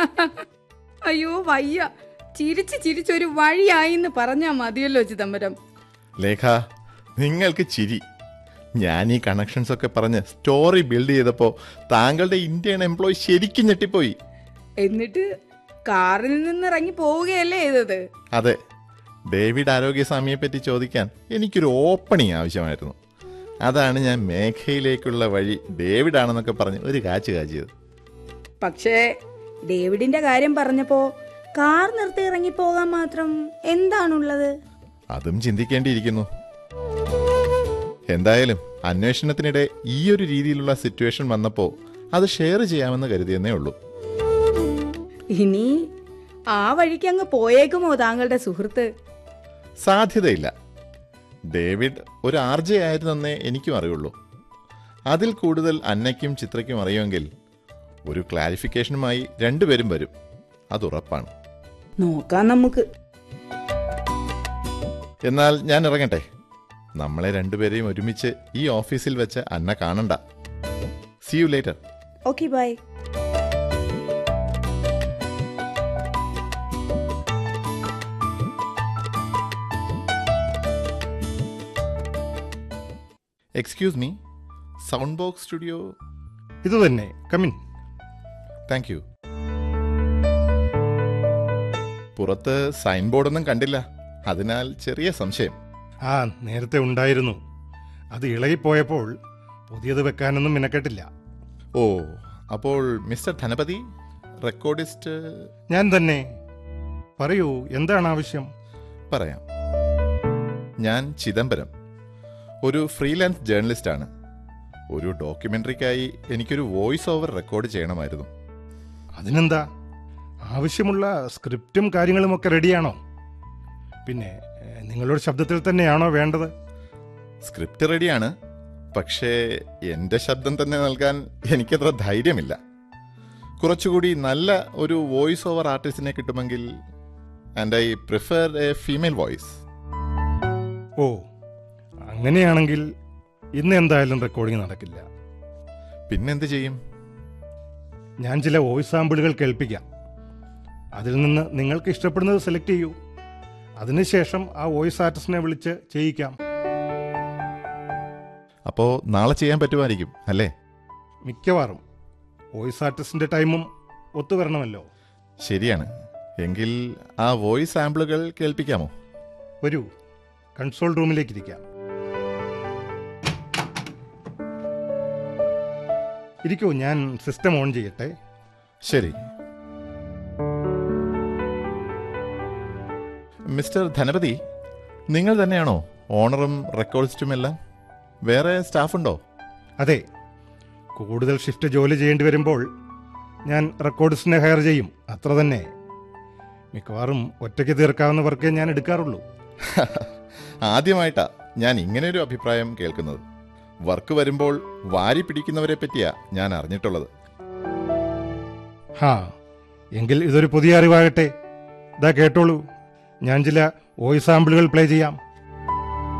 അയ്യോ വയ്യ ചിരിച്ച് ചിരിച്ചൊരു വഴിയായിന്ന് പറഞ്ഞാ മതിയല്ലോ ചിദംബരം ലേഖ നിങ്ങൾക്ക് ചിരി ഞാൻ ഈ കണക്ഷൻസ് ഒക്കെ പറഞ്ഞ് സ്റ്റോറി ബിൽഡ് ചെയ്തപ്പോൾ താങ്കളുടെ ഇന്ത്യൻ എംപ്ലോയി ശരിക്കും ഞെട്ടിപ്പോയി എന്നിട്ട് കാറിൽ നിന്ന് ഇറങ്ങി പോവുകയല്ലേ ചെയ്തത് അതെ ഡേവിഡ് ആരോഗ്യസ്വാമിയെ പറ്റി ചോദിക്കാൻ എനിക്കൊരു ഓപ്പണിങ് ആവശ്യമായിരുന്നു അതാണ് ഞാൻ മേഘയിലേക്കുള്ള വഴി ഡേവിഡ് ആണെന്നൊക്കെ പറഞ്ഞ് ഒരു കാച്ച് കാച്ചിയത് പക്ഷേ ഡേവിഡിന്റെ കാര്യം പറഞ്ഞപ്പോ കാർ നിർത്തി ഇറങ്ങി പോകാൻ മാത്രം എന്താണുള്ളത് അതും ചിന്തിക്കേണ്ടിയിരിക്കുന്നു എന്തായാലും അന്വേഷണത്തിനിടെ ഈ ഒരു രീതിയിലുള്ള സിറ്റുവേഷൻ വന്നപ്പോൾ അത് ഷെയർ ചെയ്യാമെന്ന് കരുതിയെന്നേ ഉള്ളൂ ഇനി ആ വഴിക്ക് അങ്ങ് പോയേക്കുമോ താങ്കളുടെ സുഹൃത്ത് സാധ്യതയില്ല ഡേവിഡ് ഒരു ആർജെ ആയിരുന്നെന്നേ എനിക്കും അറിയുള്ളൂ അതിൽ കൂടുതൽ അന്നയ്ക്കും ചിത്രയ്ക്കും അറിയുമെങ്കിൽ ഒരു ക്ലാരിഫിക്കേഷനുമായി രണ്ടുപേരും വരും അതുറപ്പാണ് നോക്കാം നമുക്ക് എന്നാൽ ഞാൻ ഇറങ്ങട്ടെ നമ്മളെ രണ്ടുപേരെയും ഒരുമിച്ച് ഈ ഓഫീസിൽ വെച്ച് അന്ന കാണണ്ട see you later okay bye excuse me sound box studio ഇത് തന്നെ കമിൻ താങ്ക് യു പുറത്ത് സൈൻ ബോർഡൊന്നും കണ്ടില്ല അതിനാൽ ചെറിയ സംശയം ആ നേരത്തെ ഉണ്ടായിരുന്നു അത് ഇളകിപ്പോയപ്പോൾ പുതിയത് വെക്കാനൊന്നും മിനക്കെട്ടില്ല ഓ അപ്പോൾ മിസ്റ്റർ ധനപതി റെക്കോർഡിസ്റ്റ് ഞാൻ തന്നെ പറയൂ എന്താണ് ആവശ്യം പറയാം ഞാൻ ചിദംബരം ഒരു ഫ്രീലാൻസ് ജേർണലിസ്റ്റാണ് ഒരു ഡോക്യുമെന്ററിക്കായി എനിക്കൊരു വോയിസ് ഓവർ റെക്കോർഡ് ചെയ്യണമായിരുന്നു അതിനെന്താ ആവശ്യമുള്ള സ്ക്രിപ്റ്റും കാര്യങ്ങളുമൊക്കെ റെഡിയാണോ പിന്നെ ഏ, നിങ്ങളുടെ ശബ്ദത്തിൽ തന്നെയാണോ വേണ്ടത് സ്ക്രിപ്റ്റ് റെഡിയാണ് പക്ഷേ എൻ്റെ ശബ്ദം തന്നെ നൽകാൻ എനിക്കത്ര ധൈര്യമില്ല കുറച്ചുകൂടി നല്ല ഒരു വോയിസ് ഓവർ ആർട്ടിസ്റ്റിനെ കിട്ടുമെങ്കിൽ and I prefer a female voice ഓ അങ്ങനെയാണെങ്കിൽ ഇന്ന് എന്തായാലും റെക്കോർഡിംഗ് നടക്കില്ല പിന്നെന്ത് ചെയ്യും ഞാൻ ചില വോയിസ് സാമ്പിളുകൾ കേൾപ്പിക്കാം അതിൽ നിന്ന് നിങ്ങൾക്ക് ഇഷ്ടപ്പെടുന്നത് സെലക്ട് ചെയ്യൂ അതിനുശേഷം ആ വോയിസ് ആർട്ടിസ്റ്റിനെ വിളിച്ച് ചെയ്യിക്കാം അപ്പോൾ നാളെ ചെയ്യാൻ പറ്റുമായിരിക്കും അല്ലേ മിക്കവാറും വോയിസ് ആർട്ടിസ്റ്റിന്റെ ടൈമും ഒത്തുവരണമല്ലോ ശരിയാണ് എങ്കിൽ ആ വോയിസ് സാമ്പിളുകൾ കേൾപ്പിക്കാമോ വരൂ കൺസോൾ റൂമിലേക്ക് ഇരിക്കാം ഇരിക്കൂ ഞാൻ സിസ്റ്റം ഓൺ ചെയ്യട്ടെ ശരി മിസ്റ്റർ ധനപതി നിങ്ങൾ തന്നെയാണോ ഓണറും റെക്കോർഡിസ്റ്റും എല്ലാം വേറെ സ്റ്റാഫുണ്ടോ അതെ കൂടുതൽ ഷിഫ്റ്റ് ജോലി ചെയ്യേണ്ടി വരുമ്പോൾ ഞാൻ റെക്കോർഡിസ്റ്റിനെ ഹയർ ചെയ്യും അത്ര തന്നെ മിക്കവാറും ഒറ്റയ്ക്ക് തീർക്കാവുന്ന വർക്കേ ഞാൻ എടുക്കാറുള്ളൂ ആദ്യമായിട്ടാ ഞാൻ ഇങ്ങനെ ഒരു അഭിപ്രായം കേൾക്കുന്നത് വർക്ക് വരുമ്പോൾ വാരി പിടിക്കുന്നവരെ പറ്റിയാ ഞാൻ അറിഞ്ഞിട്ടുള്ളത് ഹാ എങ്കിൽ ഇതൊരു പുതിയ അറിവാകട്ടെ ഇതാ കേട്ടോളൂ ഞാൻ ചില വോയിസ് സാമ്പിളുകൾ പ്ലേ ചെയ്യാം